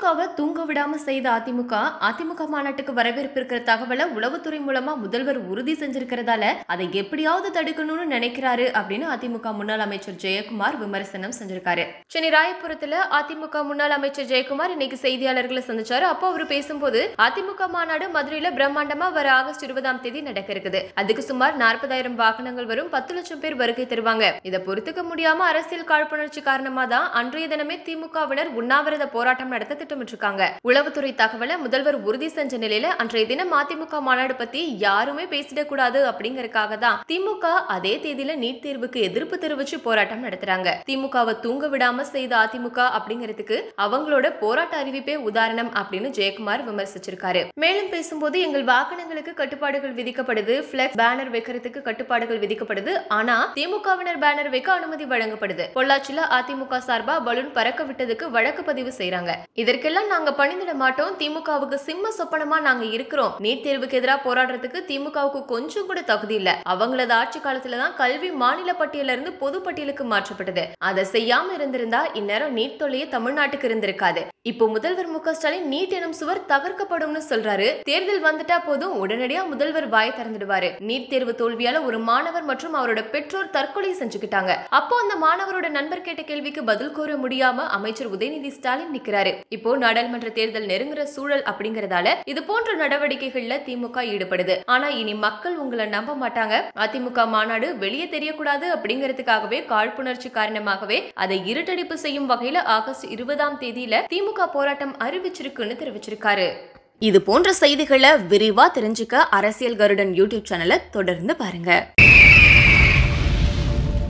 திமுகவை தூங்க விடாம செய்த அதிமுக அதிமுக மாநாட்டுக்கு வரவேற்பு இருக்கிற தகவலை உளவுத்துறை மூலமா முதல்வர் உறுதி செஞ்சிருக்கிறதால அதை எப்படியாவது தடுக்கணும்னு நினைக்கிறாரு அப்படின்னு அதிமுக முன்னாள் அமைச்சர் ஜெயக்குமார் விமர்சனம் செஞ்சிருக்காரு சென்னை ராயபுரத்துல அதிமுக முன்னாள் அமைச்சர் ஜெயக்குமார் இன்னைக்கு செய்தியாளர்களை சந்திச்சாரு அப்போ அவர் பேசும்போது அதிமுக மாநாடு மதுரையில பிரம்மாண்டமா வர ஆகஸ்ட் இருபதாம் தேதி நடக்க இருக்குது அதுக்கு சுமார் நாற்பதாயிரம் வாகனங்கள் வரும் பத்து லட்சம் பேர் வருகை தருவாங்க இதை பொறுத்துக்க முடியாம அரசியல் காழ்ப்புணர்ச்சி காரணமா தான் அன்றைய தினமே திமுகவினர் உண்ணாவிரத போராட்டம் நடத்த திட்டமிட்டிருக்காங்க உளவுத்துறை தகவலை முதல்வர் உறுதி செஞ்ச நிலையில அன்றைய தினம் அதிமுக மாநாடு பத்தி யாருமே பேசிடக்கூடாது அப்படிங்கறதுக்காக தான் திமுக அதே தேதியில நீட் தேர்வுக்கு எதிர்ப்பு தெரிவிச்சு போராட்டம் நடத்துறாங்க திமுகவை தூங்க விடாம செய்த அதிமுக அப்படிங்கிறதுக்கு அவங்களோட போராட்ட அறிவிப்பே உதாரணம் அப்படின்னு ஜெயக்குமார் விமர்சிச்சிருக்காரு மேலும் பேசும்போது எங்கள் வாகனங்களுக்கு கட்டுப்பாடுகள் விதிக்கப்படுது பிளெக்ஸ் பேனர் வைக்கிறதுக்கு கட்டுப்பாடுகள் விதிக்கப்படுது ஆனா திமுகவினர் பேனர் வைக்க அனுமதி வழங்கப்படுது பொள்ளாச்சியில அதிமுக சார்பா பலூன் பறக்க விட்டதுக்கு வழக்கு பதிவு செய்றாங்க இதற்கெல்லாம் நாங்க பணிந்திட மாட்டோம் திமுகவுக்கு சிம்ம சொப்பனமா நாங்க இருக்கிறோம் நீட் தேர்வுக்கு எதிராக போராடுறதுக்கு திமுகவுக்கு கொஞ்சம் கூட தகுதி இல்ல அவங்களது ஆட்சி காலத்துல தான் கல்வி மாநில பட்டியல இருந்து பொது பட்டியலுக்கு மாற்றப்பட்டது அதை செய்யாம இருந்திருந்தா இந்நேரம் நீட் தொல்லையே தமிழ்நாட்டுக்கு இருந்திருக்காது இப்போ முதல்வர் மு க ஸ்டாலின் நீட் எனும் சுவர் தகர்க்கப்படும்னு சொல்றாரு தேர்தல் வந்துட்டா போதும் உடனடியா முதல்வர் வாய் திறந்துடுவாரு நீட் தேர்வு தோல்வியால ஒரு மாணவர் மற்றும் அவரோட பெற்றோர் தற்கொலை செஞ்சுக்கிட்டாங்க அப்போ அந்த மாணவரோட நண்பர் கேட்ட கேள்விக்கு பதில் கூற முடியாம அமைச்சர் உதயநிதி ஸ்டாலின் நிக்கிறாரு இப்போ நாடாளுமன்ற தேர்தல் நெருங்குற சூழல் அப்படிங்கறதால இது போன்ற நடவடிக்கைகள்ல திமுக ஈடுபடுது ஆனா இனி மக்கள் உங்களை நம்ப மாட்டாங்க அதிமுக மாநாடு வெளியே தெரியக்கூடாது அப்படிங்கறதுக்காகவே காழ்ப்புணர்ச்சி காரணமாகவே அதை இருட்டடிப்பு செய்யும் வகையில ஆகஸ்ட் இருபதாம் தேதியில திமுக போராட்டம் அறிவிச்சிருக்குன்னு தெரிவிச்சிருக்காரு இது போன்ற செய்திகளை விரிவா தெரிஞ்சுக்க அரசியல் கருடன் யூடியூப் சேனலை தொடர்ந்து பாருங்க